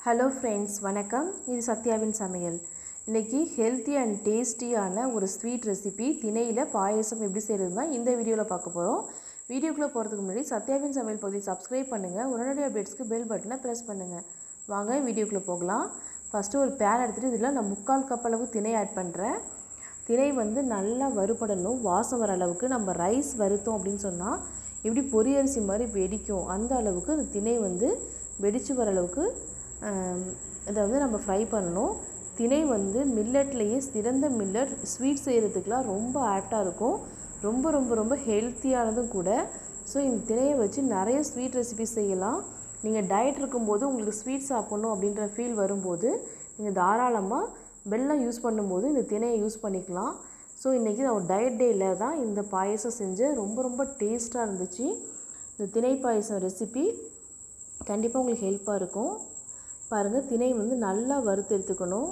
hello friends வணக்கம் இது சத்யாவின் சமையல் இன்றைக்கி ஹெல்த்தி அண்ட் டேஸ்டியான ஒரு ஸ்வீட் ரெசிபி திணையில் பாயசம் எப்படி செய்கிறது தான் இந்த வீடியோவில் பார்க்க போகிறோம் வீடியோக்குள்ளே போகிறதுக்கு முன்னாடி சத்யாவின் சமையல் பகுதியை சப்ஸ்கிரைப் பண்ணுங்கள் உடனடி அப்டேட்ஸ்க்கு பெல் பட்டனை ப்ரெஸ் பண்ணுங்கள் வாங்க வீடியோக்குள்ளே போகலாம் ஃபஸ்ட்டு ஒரு பேன் எடுத்துகிட்டு இதில் நான் முக்கால் கப் அளவு திணை ஆட் பண்ணுறேன் திணை வந்து நல்லா வறுபடணும் வாசம் வர அளவுக்கு நம்ம ரைஸ் வறுத்தோம் அப்படின்னு சொன்னால் எப்படி பொரியரிசி மாதிரி வெடிக்கும் அந்த அளவுக்கு இந்த திணை வந்து வெடித்து வர அளவுக்கு ஆம், இதை வந்து நம்ம ஃப்ரை பண்ணணும் திணை வந்து மில்லட்லேயே சிறந்த மில்லட் ஸ்வீட் செய்கிறதுக்கெலாம் ரொம்ப ஆப்டாக இருக்கும் ரொம்ப ரொம்ப ரொம்ப ஹெல்த்தியானதும் கூட ஸோ இந்த திணையை வச்சு நிறைய ஸ்வீட் ரெசிபி செய்யலாம் நீங்கள் டயட் இருக்கும்போது உங்களுக்கு ஸ்வீட் சாப்பிட்ணும் அப்படின்ற ஃபீல் வரும்போது நீங்கள் தாராளமாக வெல்லம் யூஸ் பண்ணும்போது இந்த திணையை யூஸ் பண்ணிக்கலாம் ஸோ இன்றைக்கி நான் ஒரு டயட் டேயில் தான் இந்த பாயசம் செஞ்சேன் ரொம்ப ரொம்ப டேஸ்ட்டாக இருந்துச்சு இந்த திணை பாயசம் ரெசிபி கண்டிப்பாக உங்களுக்கு ஹெல்ப்பாக இருக்கும் பாருங்கள் திணை வந்து நல்லா வறுத்து எடுத்துக்கணும்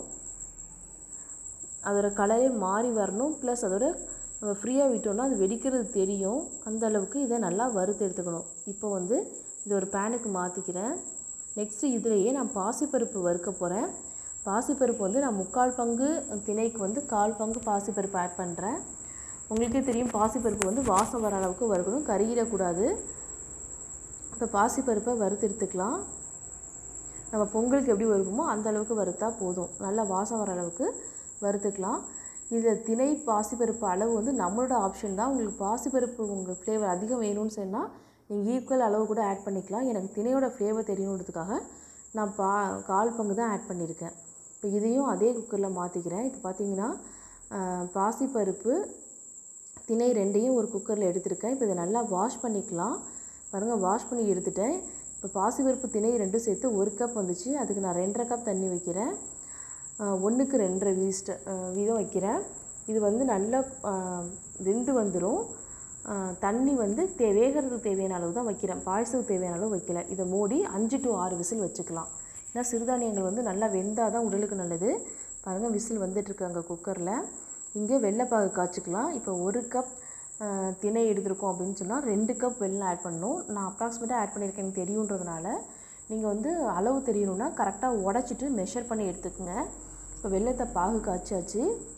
அதோட கலரே மாறி வரணும் ப்ளஸ் அதோட நம்ம ஃப்ரீயாக விட்டோம்னா அது வெடிக்கிறது தெரியும் அந்த அளவுக்கு இதை நல்லா வறுத்து எடுத்துக்கணும் இப்போ வந்து இது ஒரு பேனுக்கு மாற்றிக்கிறேன் நெக்ஸ்ட்டு இதுலேயே நான் பாசிப்பருப்பு வறுக்க போகிறேன் பாசிப்பருப்பு வந்து நான் முக்கால் பங்கு திணைக்கு வந்து கால் பங்கு பாசிப்பருப்பு ஆட் பண்ணுறேன் உங்களுக்கே தெரியும் பாசிப்பருப்பு வந்து வாசம் வர அளவுக்கு வறுக்கணும் கருகிடக்கூடாது இப்போ பாசிப்பருப்பை வறுத்து எடுத்துக்கலாம் நம்ம பொங்கலுக்கு எப்படி வறுப்போமோ அந்த அளவுக்கு வறுத்தா போதும் நல்லா வாசம் வர அளவுக்கு வறுத்துக்கலாம் இதில் திணை பாசிப்பருப்பு அளவு வந்து நம்மளோட ஆப்ஷன் தான் உங்களுக்கு பாசிப்பருப்பு உங்களுக்கு ஃப்ளேவர் அதிகம் வேணும்னு சொன்னால் நீங்கள் ஈக்குவல் அளவு கூட ஆட் பண்ணிக்கலாம் எனக்கு திணையோட ஃப்ளேவர் தெரியணுன்றதுக்காக நான் பா கால் பங்கு தான் ஆட் பண்ணியிருக்கேன் இப்போ இதையும் அதே குக்கரில் மாற்றிக்கிறேன் இப்போ பார்த்தீங்கன்னா ஆஹ், பாசிப்பருப்பு திணை ரெண்டையும் ஒரு குக்கரில் எடுத்திருக்கேன் இப்போ இதை நல்லா வாஷ் பண்ணிக்கலாம் பாருங்கள் வாஷ் பண்ணி எடுத்துட்டேன் இப்போ பாசிப்பருப்பு திணை ரெண்டும் சேர்த்து ஒரு கப் வந்துச்சு அதுக்கு நான் ரெண்டரை கப் தண்ணி வைக்கிறேன் ஒன்றுக்கு ரெண்டரை வீஸ்ட் வீதம் வைக்கிறேன் இது வந்து நல்லா ஆஹ், வெந்து வந்துடும் தண்ணி வந்து தே வேகிறதுக்கு தேவையான அளவு தான் வைக்கிறேன் பாயசத்துக்கு தேவையான அளவு வைக்கல இதை மூடி அஞ்சு டு ஆறு விசில் வச்சுக்கலாம் ஏன்னா சிறுதானியங்கள் வந்து நல்லா வெந்தால் தான் உடலுக்கு நல்லது பாருங்கள் விசில் வந்துட்டுருக்கு அங்கே குக்கரில் இங்கே வெள்ளைப்பாகு காய்ச்சிக்கலாம் இப்போ ஒரு கப் ஆஹ், திணை எடுத்திருக்கோம் அப்படின்னு சொன்னால் ரெண்டு கப் வெல்லம் ஆட் பண்ணணும் நான் அப்ராக்சிமேட்டாக ஆட் பண்ணியிருக்கேன் எனக்கு தெரியுன்றதுனால நீங்கள் வந்து அளவு தெரியணும்னா கரெக்டாக உடச்சிட்டு மெஷர் பண்ணி எடுத்துக்கோங்க இப்போ வெள்ளத்தை பாகு காய்ச்சாச்சு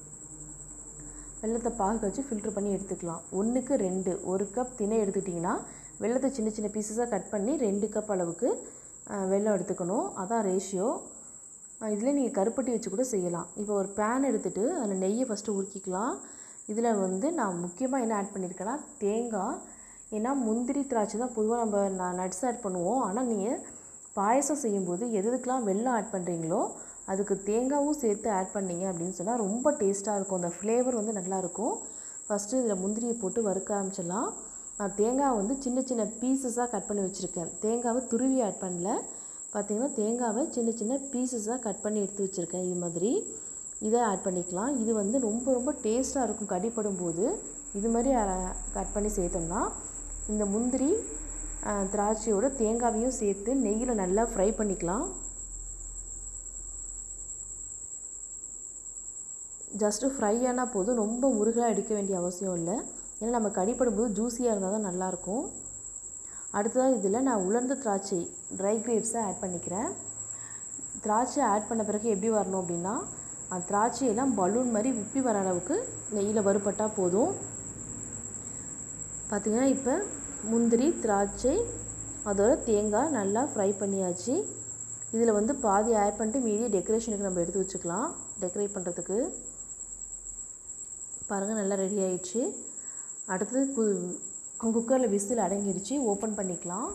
வெள்ளத்தை பாகு காய்ச்சி ஃபில்ட்ரு பண்ணி எடுத்துக்கலாம் ஒன்றுக்கு ரெண்டு ஒரு கப் திணை எடுத்துக்கிட்டிங்கன்னா வெள்ளத்தை சின்ன சின்ன பீசஸாக கட் பண்ணி ரெண்டு கப் அளவுக்கு ஆஹ், வெல்லம் எடுத்துக்கணும் அதான் ரேஷியோ இதில் நீங்கள் கருப்பட்டி வச்சு கூட செய்யலாம் இப்போ ஒரு பேன் எடுத்துகிட்டு அதில் நெய்யை ஃபஸ்ட்டு உருக்கிக்கலாம் இதில் வந்து நான் முக்கியமாக என்ன ஆட் பண்ணியிருக்கேன்னா தேங்காய் ஏன்னா முந்திரி திராட்சை தான் பொதுவாக நம்ம நான் நட்ஸ் ஆட் பண்ணுவோம் ஆனால் நீங்கள் பாயசம் செய்யும்போது எது எதுக்கெலாம் வெல்லம் ஆட் பண்ணுறீங்களோ அதுக்கு தேங்காவும் சேர்த்து ஆட் பண்ணீங்க அப்படின்னு சொன்னால் ரொம்ப டேஸ்ட்டாக இருக்கும் அந்த ஃப்ளேவர் வந்து நல்லாயிருக்கும் ஃபஸ்ட்டு இதில் முந்திரியை போட்டு வறுக்க ஆரம்பிச்சிடலாம் நான் தேங்காய் வந்து சின்ன சின்ன பீசஸாக கட் பண்ணி வச்சுருக்கேன் தேங்காவை துருவி ஆட் பண்ணல பார்த்தீங்கன்னா தேங்காவை சின்ன சின்ன பீசஸாக கட் பண்ணி எடுத்து வச்சுருக்கேன் இது மாதிரி இதை ஆட் பண்ணிக்கலாம் இது வந்து ரொம்ப ரொம்ப டேஸ்ட்டாக இருக்கும் கடிப்படும் போது இது மாதிரி கட் பண்ணி சேர்த்தோம்னா இந்த முந்திரி அஹ், திராட்சையோட தேங்காவையும் சேர்த்து நெய்யில் நல்லா ஃப்ரை பண்ணிக்கலாம் ஜஸ்ட்டு ஃப்ரை ஆனால் போதும் ரொம்ப முருகலாக எடுக்க வேண்டிய அவசியம் இல்லை ஏன்னா நம்ம கடிப்படும் போது ஜூஸியாக இருந்தால் தான் நல்லாயிருக்கும் அடுத்ததாக இதில் நான் உலர்ந்த திராட்சை ட்ரை கிரேப்ஸை ஆட் பண்ணிக்கிறேன் திராட்சை ஆட் பண்ண பிறகு எப்படி வரணும் அப்படின்னா அந்த திராட்சையெல்லாம் பலூன் மாதிரி உப்பி வர அளவுக்கு நெய்யில் வறுபட்டால் போதும் பார்த்திங்கன்னா இப்போ முந்திரி திராட்சை அதோட தேங்காய் நல்லா ஃப்ரை பண்ணியாச்சு இதில் வந்து பாதி ஆட் பண்ணிட்டு மீதி டெக்கரேஷனுக்கு நம்ம எடுத்து வச்சுக்கலாம் டெக்கரேட் பண்ணுறதுக்கு பாருங்கள் நல்லா ரெடி ஆயிடுச்சு அடுத்தது கு குக்கரில் விசில் அடங்கிடுச்சு ஓப்பன் பண்ணிக்கலாம்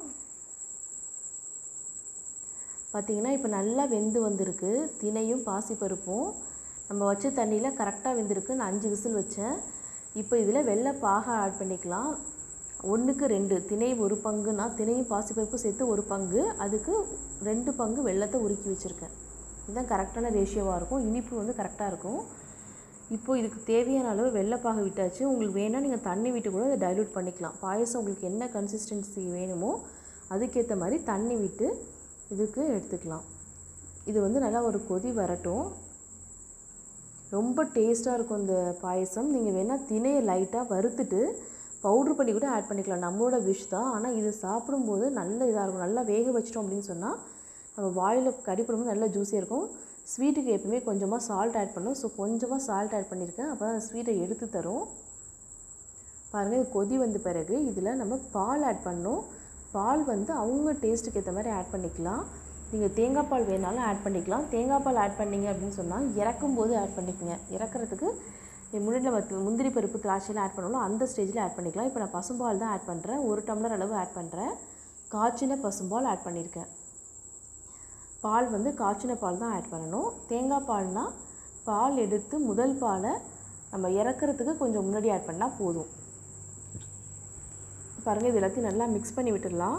பார்த்தீங்கன்னா இப்போ நல்லா வெந்து வந்திருக்கு திணையும் பாசிப்பருப்பும் நம்ம வச்ச தண்ணியில் கரெக்டாக வெந்திருக்கு நான் அஞ்சு விசில் வச்சேன் இப்போ இதில் வெள்ளை பாகை ஆட் பண்ணிக்கலாம் ஒன்றுக்கு ரெண்டு திணை ஒரு பங்குனா திணையும் பாசிப்பருப்பும் சேர்த்து ஒரு பங்கு அதுக்கு ரெண்டு பங்கு வெள்ளத்தை உருக்கி வச்சுருக்கேன் இதுதான் கரெக்டான ரேஷியோவாக இருக்கும் இனிப்பு வந்து கரெக்டாக இருக்கும் இப்போ இதுக்கு தேவையான அளவு வெள்ளைப்பாக விட்டாச்சு உங்களுக்கு வேணால் நீங்கள் தண்ணி விட்டு கூட அதை டைல்யூட் பண்ணிக்கலாம் பாயசம் உங்களுக்கு என்ன கன்சிஸ்டன்சி வேணுமோ அதுக்கேற்ற மாதிரி தண்ணி விட்டு இதுக்கு எடுத்துக்கலாம் இது வந்து நல்லா ஒரு கொதி வரட்டும் ரொம்ப டேஸ்ட்டாக இருக்கும் இந்த பாயசம் நீங்கள் வேணால் திணையை லைட்டாக வறுத்துட்டு பவுட்ரு பண்ணி கூட ஆட் பண்ணிக்கலாம் நம்மளோட விஷ் தான் ஆனால் இது சாப்பிடும்போது நல்ல இதாக இருக்கும் நல்லா வேக வச்சிட்டோம் அப்படின்னு சொன்னால் நம்ம வாயில் கடிப்படும்போது நல்லா ஜூஸியாக இருக்கும் ஸ்வீட்டுக்கு எப்பவுமே கொஞ்சமாக சால்ட் ஆட் பண்ணணும் ஸோ கொஞ்சமாக சால்ட் ஆட் பண்ணியிருக்கேன் அப்போ தான் ஸ்வீட்டை எடுத்து தரும் பாருங்கள் இது கொதி வந்த பிறகு இதில் நம்ம பால் ஆட் பண்ணணும் பால் வந்து அவங்க டேஸ்ட்டுக்கு ஏற்ற மாதிரி ஆட் பண்ணிக்கலாம் நீங்கள் தேங்காய் பால் வேணாலும் ஆட் பண்ணிக்கலாம் தேங்காய் பால் ஆட் பண்ணீங்க அப்படின்னு சொன்னால் இறக்கும் போது ஆட் பண்ணிக்கோங்க இறக்குறதுக்கு முன்னாடி நம்ம முந்திரி பருப்பு திராட்சையில் ஆட் பண்ணணும் அந்த ஸ்டேஜில் ஆட் பண்ணிக்கலாம் இப்போ நான் பசும்பால் தான் ஆட் பண்ணுறேன் ஒரு டம்ளர் அளவு ஆட் பண்ணுறேன் காய்ச்சின பசும்பால் ஆட் பண்ணியிருக்கேன் பால் வந்து காய்ச்சின பால் தான் ஆட் பண்ணணும் தேங்காய் பால்னால் பால் எடுத்து முதல் பாலை நம்ம இறக்குறதுக்கு கொஞ்சம் முன்னாடி ஆட் பண்ணால் போதும் பாருங்கள் இது எல்லாத்தையும் நல்லா மிக்ஸ் பண்ணி விட்டுடலாம்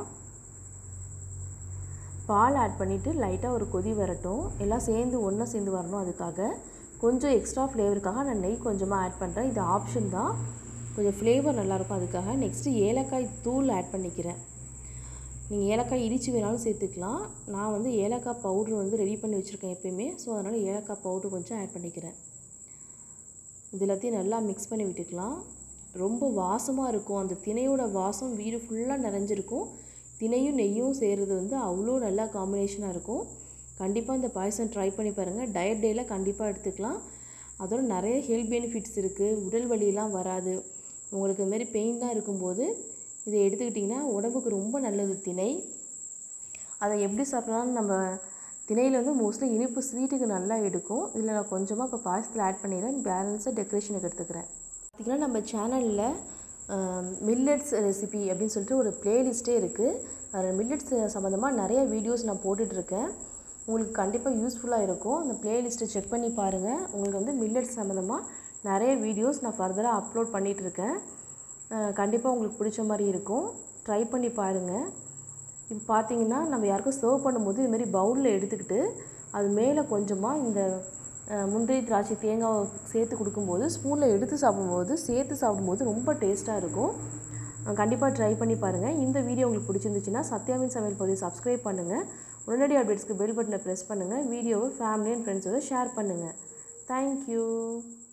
பால் ஆட் பண்ணிவிட்டு லைட்டாக ஒரு கொதி வரட்டும் எல்லாம் சேர்ந்து ஒன்றா சேர்ந்து வரணும் அதுக்காக கொஞ்சம் எக்ஸ்ட்ரா ஃப்ளேவருக்காக நான் நெய் கொஞ்சமாக ஆட் பண்ணுறேன் இது ஆப்ஷன் தான் கொஞ்சம் ஃப்ளேவர் நல்லாயிருக்கும் அதுக்காக நெக்ஸ்ட்டு ஏலக்காய் தூள் ஆட் பண்ணிக்கிறேன் நீங்கள் ஏலக்காய் இடித்து வேணாலும் சேர்த்துக்கலாம் நான் வந்து ஏலக்காய் பவுட்ரு வந்து ரெடி பண்ணி வச்சுருக்கேன் எப்பயுமே ஸோ அதனால் ஏலக்காய் பவுட்ரு கொஞ்சம் ஆட் பண்ணிக்கிறேன் இது எல்லாத்தையும் நல்லா மிக்ஸ் பண்ணி விட்டுக்கலாம் ரொம்ப வாசமாக இருக்கும் அந்த திணையோட வாசம் வீடு ஃபுல்லாக நிறைஞ்சிருக்கும் திணையும் நெய்யும் செய்கிறது வந்து அவ்வளோ நல்லா காம்பினேஷனாக இருக்கும் கண்டிப்பாக இந்த பாயசம் ட்ரை பண்ணி பாருங்கள் டயட் டேயில் கண்டிப்பாக எடுத்துக்கலாம் அதோட நிறைய ஹெல்த் பெனிஃபிட்ஸ் இருக்குது உடல் வலியெல்லாம் வராது உங்களுக்கு இதுமாரி பெயின்லாம் இருக்கும்போது இதை எடுத்துக்கிட்டிங்கன்னா உடம்புக்கு ரொம்ப நல்லது திணை அதை எப்படி சாப்பிட்லான்னு நம்ம திணையில் வந்து மோஸ்ட்லி இனிப்பு ஸ்வீட்டுக்கு நல்லா எடுக்கும் இதில் நான் கொஞ்சமாக இப்போ பாயசத்தில் ஆட் பண்ணிடுறேன் பேலன்ஸாக டெக்கரேஷனுக்கு எடுத்துக்கிறேன் பார்த்திங்கன்னா நம்ம சேனலில் மில்லட்ஸ் ரெசிபி அப்படின்னு சொல்லிட்டு ஒரு ப்ளேலிஸ்ட்டே இருக்குது அதில் மில்லட்ஸ் சம்மந்தமாக நிறைய வீடியோஸ் நான் போட்டுட்ருக்கேன் உங்களுக்கு கண்டிப்பாக யூஸ்ஃபுல்லாக இருக்கும் அந்த ப்ளேலிஸ்ட்டை செக் பண்ணி பாருங்கள் உங்களுக்கு வந்து மில்லட்ஸ் சம்மந்தமாக நிறைய வீடியோஸ் நான் ஃபர்தராக அப்லோட் பண்ணிகிட்ருக்கேன் கண்டிப்பாக உங்களுக்கு பிடிச்ச மாதிரி இருக்கும் ட்ரை பண்ணி பாருங்கள் இப்போ பார்த்தீங்கன்னா நம்ம யாருக்கும் சர்வ் பண்ணும்போது இதுமாரி பவுலில் எடுத்துக்கிட்டு அது மேலே கொஞ்சமாக இந்த முந்திரி திராட்சை தேங்காய் சேர்த்து கொடுக்கும்போது ஸ்பூனில் எடுத்து சாப்பிடும்போது சேர்த்து சாப்பிடும்போது ரொம்ப டேஸ்ட்டாக இருக்கும் கண்டிப்பாக ட்ரை பண்ணி பாருங்கள் இந்த வீடியோ உங்களுக்கு பிடிச்சிருந்துச்சுன்னா சத்யாவின் சமையல் பகுதியை சப்ஸ்கிரைப் பண்ணுங்கள் உடனடி அப்டேட்ஸ்க்கு பெல் பட்டனை ப்ரெஸ் பண்ணுங்கள் வீடியோவை ஃபேமிலி அண்ட் ஃப்ரெண்ட்ஸோட ஷேர் பண்ணுங்கள் தேங்க்யூ